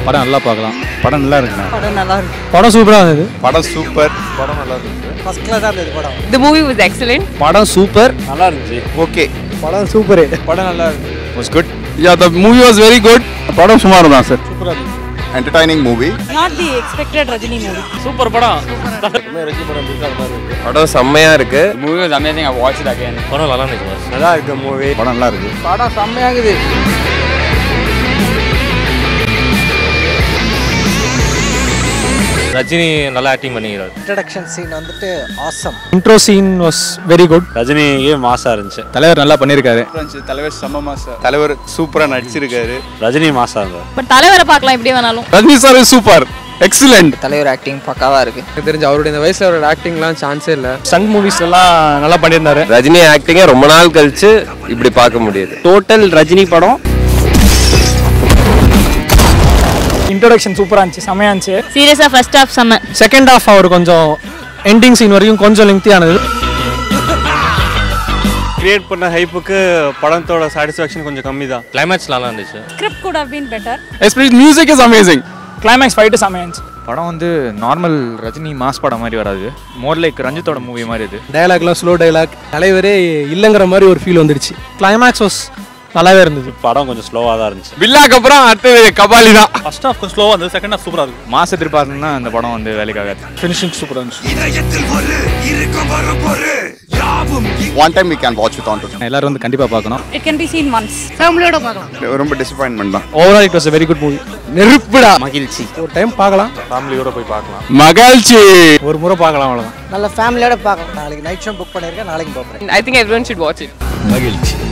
படம் நல்லா பார்க்கலாம் படம் நல்லா இருக்குண்ணா படம் நல்லா இருக்கு படம் சூப்பராக இருந்தது படம் சூப்பர் படம் நல்லா இருக்கு ஃபர்ஸ்ட் கிளாஸாக இருந்தது படம் The movie was excellent. படம் சூப்பர் நல்லா இருந்துச்சு ஓகே படம் சூப்பரு படம் நல்லா இருக்கு was good yeah the movie was very good படம் சுமார் தான் sir entertaining movie not the expected Rajini movie super படம் படம் செம்மையா இருக்கு movie was amazing I watch it again படம் நல்லா இருந்துச்சு நல்லா இருக்கு மூவி படம் நல்லா இருக்கு படம் செம்மையாகுது ரஜினி நல்லா ஆக்டிங் பண்ணிக்கிறார் இன்ட்ரடக்ஷன் சீன் வந்துட்டு awesome intro scene was very good ரஜினியே மாசா இருந்துச்சு தலைவர் நல்லா பண்ணியிருக்காரு தலைவர் செம்ம மாசம் தலைவர் சூப்பரா நடிச்சிருக்காரு ரஜினி மாசா இருந்தார் பட் தலைவரை பார்க்கலாம் எப்படி வேணாலும் ரஜினி சார் சூப்பர் எக்ஸலண்ட் தலைவர் ஆக்டிங் பக்காவா இருக்கு எனக்கு தெரிஞ்சு அவருடைய இந்த வயசுல அவரோட ஆக்டிங்லாம் சான்ஸே இல்லை சன் மூவிஸ் எல்லாம் நல்லா பண்ணியிருந்தாரு ரஜினி ஆக்டிங்க ரொம்ப நாள் கழிச்சு இப்படி பார்க்க முடியுது டோட்டல் ரஜினி படம் இன்ட்ரோடக்ஷன் சூப்பராக இருந்துச்சு செமையாக இருந்துச்சு சீரியஸா ஃபர்ஸ்ட் ஹாஃப் செம்ம செகண்ட் ஹாஃப் அவர் கொஞ்சம் எண்டிங் சீன் வரைக்கும் கொஞ்சம் லெங்க்தியானது கிரியேட் பண்ண ஹைப்புக்கு படத்தோட சாட்டிஸ்ஃபேக்ஷன் கொஞ்சம் கம்மி தான் கிளைமேக்ஸ் நல்லா இருந்துச்சு script good have been better especially music is amazing climax fight செமையாக இருந்துச்சு படம் வந்து நார்மல் ரஜினி மாஸ் படம் மாதிரி வராது மோர் லைக் ரஞ்சித்தோட மூவி மாதிரி இது டயலாக்லாம் ஸ்லோ டயலாக் தலைவரே இல்லைங்கிற மாதிரி ஒரு ஃபீல் வந்துடுச்சு கிளைமேக்ஸ் வாஸ் நல்லாவே இருந்தது படம் கொஞ்சம் ஸ்லோவாக தான் இருந்துச்சு வில்லாக்கு அப்புறம் அடுத்தது கபாலி தான் ஃபர்ஸ்ட் ஹாஃப் கொஞ்சம் ஸ்லோவாக இருந்தது செகண்ட் ஹாஃப் சூப்பராக இருக்கு மாஸ் எதிர்பார்த்தோம்னா அந்த படம் வந்து வேலைக்காகாது ஃபினிஷிங் சூப்பராக இருந்துச்சு one time we can watch with on எல்லாரும் வந்து கண்டிப்பாக பார்க்கணும் it can be seen once ஃபேமிலியோட பார்க்கலாம் ரொம்ப டிசப்பாயின்மெண்ட் தான் overall it was very good movie நெருப்புடா மகிழ்ச்சி ஒரு டைம் பார்க்கலாம் ஃபேமிலியோட போய் பார்க்கலாம் மகிழ்ச்சி ஒரு முறை பார்க்கலாம் அவ்வளோதான் நல்ல ஃபேமிலியோட பார்க்கலாம் நாளைக்கு நைட் ஷோ புக் பண்ணியிருக்கேன் நாளைக்கு பார்க்குறேன் I think everyone should watch it. மகிழ்ச்சி